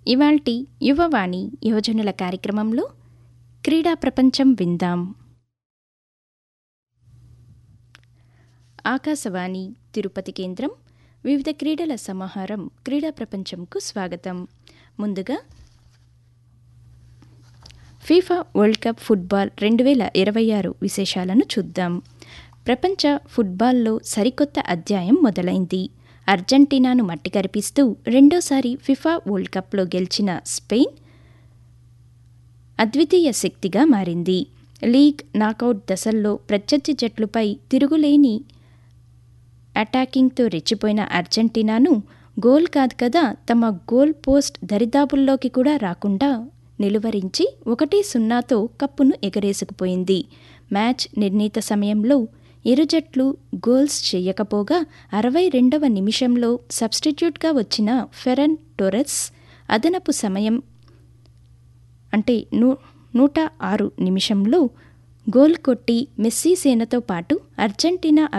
ఇవాల్టి యువవాణి యువజనుల కార్యక్రమంలో క్రీడా ప్రపంచం విందాం ఆకాశవాణి తిరుపతి కేంద్రం వివిధ క్రీడల సమాహారం క్రీడా ప్రపంచంకు స్వాగతం ముందుగా ఫీఫా వరల్డ్ కప్ ఫుట్బాల్ రెండు వేల ఇరవై ఆరు విశేషాలను చూద్దాం ప్రపంచ ఫుట్బాల్లో సరికొత్త అధ్యాయం మొదలైంది అర్జెంటీనాను మట్టి కరిపిస్తూ రెండోసారి ఫిఫా వరల్డ్ కప్లో గెలిచిన స్పెయిన్ అద్వితీయ శక్తిగా మారింది లీగ్ నాకౌట్ దశల్లో ప్రత్యర్థి జట్లుపై తిరుగులేని అటాకింగ్తో రెచ్చిపోయిన అర్జెంటీనాను గోల్ కాదు కదా తమ గోల్ పోస్ట్ దరిదాపుల్లోకి కూడా రాకుండా నిలువరించి ఒకటి సున్నాతో కప్పును ఎగరేసుకుపోయింది మ్యాచ్ నిర్ణీత సమయంలో ఇరు జట్లు గోల్స్ చేయకపోగా అరవై రెండవ నిమిషంలో సబ్స్టిట్యూట్గా వచ్చిన ఫెరన్ టొరెస్ అదనపు సమయం అంటే నూ నూట ఆరు నిమిషంలో గోల్ కొట్టి మెస్సీ సేనతో పాటు అర్జెంటీనా